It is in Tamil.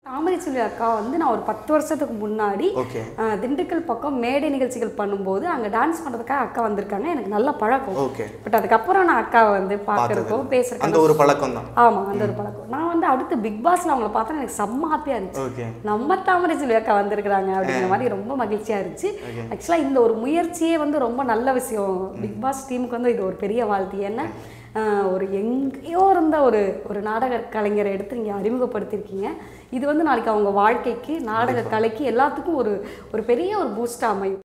தாமரை செல்வி அக்கா வந்து நான் ஒரு பத்து வருஷத்துக்கு முன்னாடி ஓகே அஹ், திண்டுக்கல் பக்கம் மேடை நிகழ்ச்சிகள் பண்ணும்போது அங்கே டான்ஸ் பண்ணுறதுக்காக அக்கா வந்திருக்காங்க எனக்கு நல்ல பழக்கம் ஓகே பட் அதுக்கப்புறம் நான் அக்காவை வந்து பார்க்குறதுக்கோ அந்த பேசுறதுக்கோ ஒரு பழக்கம் தான் ஆமாம் அந்த ஒரு பழக்கம் நான் வந்து அடுத்து பிக் பாஸ்ல அவங்கள பார்த்தா எனக்கு செம்ம ஹாப்பியாக இருந்துச்சு ஓகே நம்ம தாமரை செல்வி அக்கா வந்திருக்கிறாங்க அப்படிங்கிற மாதிரி ரொம்ப மகிழ்ச்சியாக இருந்துச்சு ஆக்சுவலாக இந்த ஒரு முயற்சியே வந்து ரொம்ப நல்ல விஷயம் பிக் பாஸ் டீமுக்கு வந்து இது ஒரு பெரிய வாழ்த்து ஏன்னா ஆஹ், ஒரு எங்கேயோ இருந்த ஒரு ஒரு நாடக கலைஞரை எடுத்து நீங்கள் அறிமுகப்படுத்தியிருக்கீங்க இது வந்து நாளைக்கு அவங்க வாழ்க்கைக்கு நாடக கலைக்கு எல்லாத்துக்கும் ஒரு ஒரு பெரிய ஒரு பூஸ்டாக அமையும்